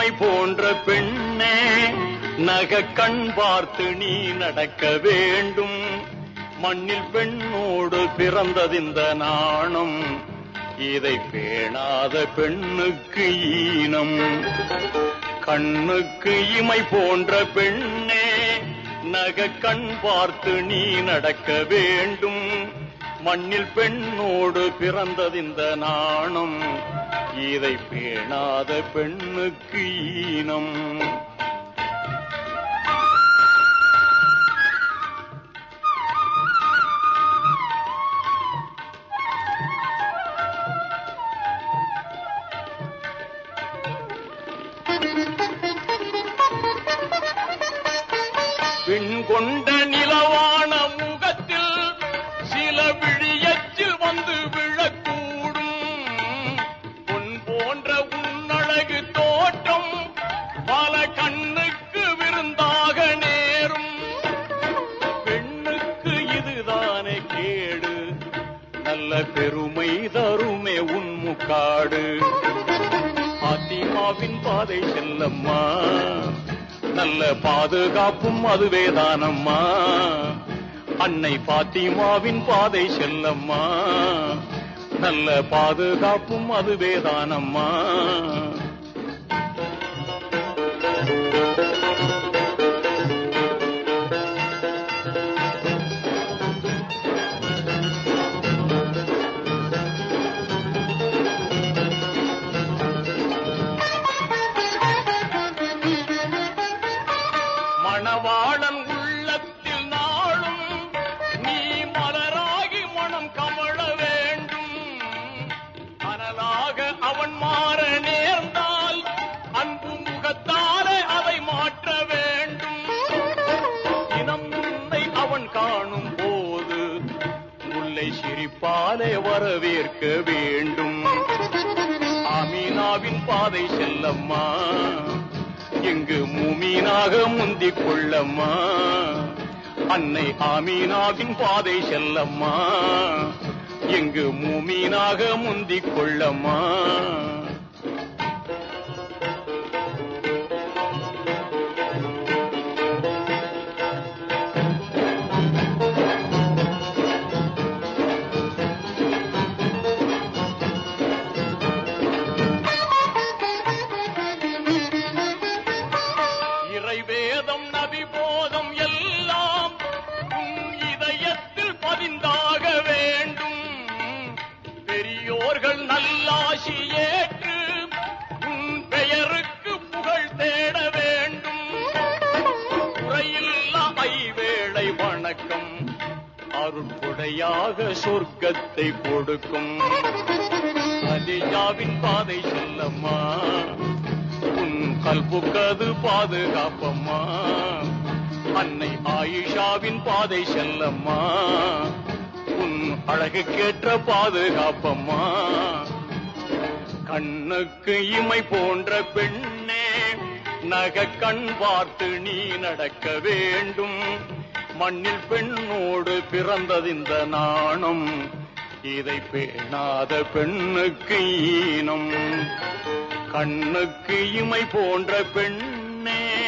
போன்ற பெண்ணே நக கண் பார்த்து நீ நடக்க வேண்டும் மண்ணில் பெண்ணோடு பிறந்ததிந்த நாணம் இதை பேணாத பெண்ணுக்கு ஈனம் கண்ணுக்கு இமை போன்ற பெண்ணே நக கண் பார்த்து நீ நடக்க வேண்டும் மண்ணில் பெண்ணோடு பிறந்ததிந்த நாணம் இதை பேணாத பெண்ணுக்கு ஈனம் பெண் கொண்ட நிலவான முகத்தில் சில விழியச்சில் வந்து விழக்கூடும் பொன் போன்ற உன்னழகு தோட்டம் பல கண்ணுக்கு விருந்தாக நேரும் பெண்ணுக்கு இதுதானே கேடு நல்ல பெருமை தருமே உன்முக்காடு பாத்திமாவின் பாதை செல்லம்மா நல்ல பாதுகாப்பும் அதுவே தானம்மா அன்னை பாத்திமாவின் பாதை செல்லம்மா நல்ல பாதுகாப்பும் அதுவே தானம்மா மணவாளன் உள்ளத்தில் நாளும் நீ மலராகி மனம் கமழ வேண்டும் அனலாக அவன் மாற நேர்ந்தால் அன்பு முகத்தாலே அதை மாற்ற வேண்டும் தினம் உன்னை அவன் காணும் போது முல்லை சிரிப்பாலே வரவேற்க வேண்டும் அமீனாவின் பாதை செல்லம்மா எங்கு மூமீனாக முந்திக் கொள்ளம்மா அன்னை ஆமீனாவின் பாதை செல்லம்மா எங்கு மூமீனாக முந்திக் கொள்ளம்மா இறைவேதம் நபி போதம் எல்லாம் உன் இதயத்தில் பதிந்தாக வேண்டும் பெரியோர்கள் நல்லாசி ஏற்று உன் பெயருக்கு புகழ் தேட வேண்டும் குறையில்லா ஐவேளை வணக்கம் அருட்கொடையாக சொர்க்கத்தை கொடுக்கும் அதிஜாவின் பாதை செல்லம்மா உன் கல்புக்கது பாதுகாப்பம்மா அன்னை ஆயிஷாவின் பாதை செல்லம்மா உன் அழகுக்கேற்ற பாதுகாப்பம்மா கண்ணுக்கு இமை போன்ற பெண்ணே நக கண் பார்த்து நீ நடக்க வேண்டும் மண்ணில் பெண்ணோடு பிறந்ததிந்த நாணம் இதை பேணாத பெண்ணுக்கு ஈனம் கண்ணுக்கு இமை போன்ற பெண்ணே